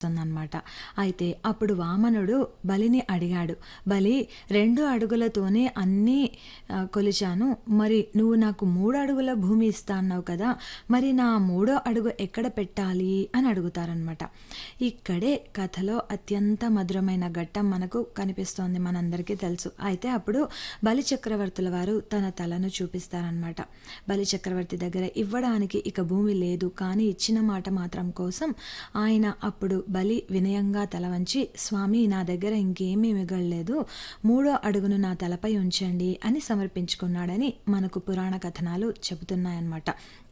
వస్తుందన్నమాట అయితే అప్పుడు వామనుడు బలిని అడిగాడు బలి రెండు అడుగులతోనే అన్నీ ఆ, కొలిచాను మరి నువ్వు నాకు మూడు అడుగుల భూమి ఇస్తా అన్నావు కదా మరి నా మూడో అడుగు ఎక్కడ పెట్టాలి అని అడుగుతారనమాట ఇక్కడే కథలో అత్యంత మధురమైన ఘట్టం మనకు కనిపిస్తోంది మనందరికీ తెలుసు అయితే అప్పుడు బలి చక్రవర్తుల వారు తన తలను చూపిస్తారనమాట బలి చక్రవర్తి దగ్గర ఇవ్వడానికి ఇక భూమి లేదు కానీ ఇచ్చిన మాట మాత్రం కోసం ఆయన అప్పుడు బలి వినయంగా తల వంచి స్వామి నా దగ్గర ఇంకేమీ మిగలలేదు మూడో అడుగును నా తలపై ఉంచండి అని సమర్పించుకున్నాడని మనకు పురాణ కథనాలు చెబుతున్నాయన్నమాట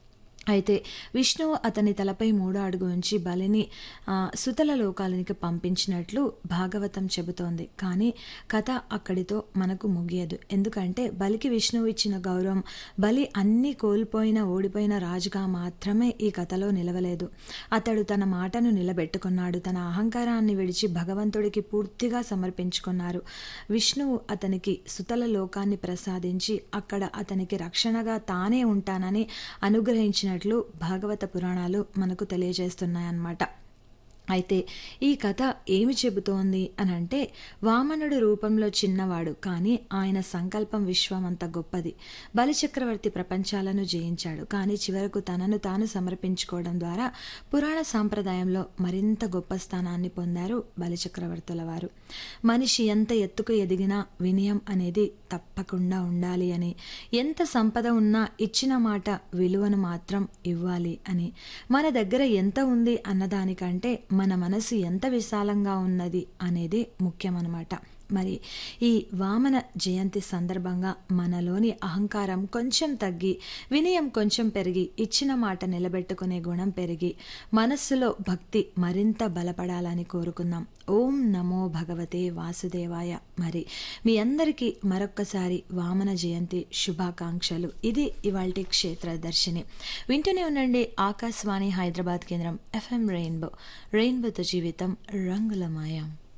అయితే విష్ణువు అతని తలపై మూడో అడుగు ఉంచి బలిని ఆ, సుతల లోకాలనికి పంపించినట్లు భాగవతం చెబుతోంది కానీ కథ అక్కడితో మనకు ముగియదు ఎందుకంటే బలికి విష్ణువు ఇచ్చిన గౌరవం బలి అన్ని కోల్పోయిన ఓడిపోయిన రాజుగా మాత్రమే ఈ కథలో నిలవలేదు అతడు తన మాటను నిలబెట్టుకున్నాడు తన అహంకారాన్ని విడిచి భగవంతుడికి పూర్తిగా సమర్పించుకున్నారు విష్ణువు అతనికి సుతల లోకాన్ని ప్రసాదించి అక్కడ అతనికి రక్షణగా తానే ఉంటానని అనుగ్రహించినట్లు భాగవత పురాణాలు మనకు తెలియజేస్తున్నాయన్నమాట అయితే ఈ కథ ఏమి చెబుతోంది అని అంటే వామనుడు రూపంలో చిన్నవాడు కానీ ఆయన సంకల్పం విశ్వమంత గొప్పది బలిచక్రవర్తి ప్రపంచాలను జయించాడు కానీ చివరకు తనను తాను సమర్పించుకోవడం ద్వారా పురాణ సాంప్రదాయంలో మరింత గొప్ప స్థానాన్ని పొందారు బలిచక్రవర్తుల వారు మనిషి ఎంత ఎత్తుకు ఎదిగినా వినయం అనేది తప్పకుండా ఉండాలి అని ఎంత సంపద ఉన్నా ఇచ్చిన మాట విలువను మాత్రం ఇవ్వాలి అని మన దగ్గర ఎంత ఉంది అన్నదానికంటే మన మనసు ఎంత విశాలంగా ఉన్నది అనేది ముఖ్యమన్నమాట మరి ఈ వామన జయంతి సందర్భంగా మనలోని అహంకారం కొంచెం తగ్గి వినయం కొంచెం పెరిగి ఇచ్చిన మాట నిలబెట్టుకునే గుణం పెరిగి మనస్సులో భక్తి మరింత బలపడాలని కోరుకుందాం ఓం నమో భగవతే వాసుదేవాయ మరి మీ అందరికీ మరొక్కసారి వామన జయంతి శుభాకాంక్షలు ఇది ఇవాల్టి క్షేత్ర దర్శిని వింటూనే ఉండండి ఆకాశవాణి హైదరాబాద్ కేంద్రం ఎఫ్ఎం రెయిన్బో రెయిన్బోతో జీవితం రంగులమయం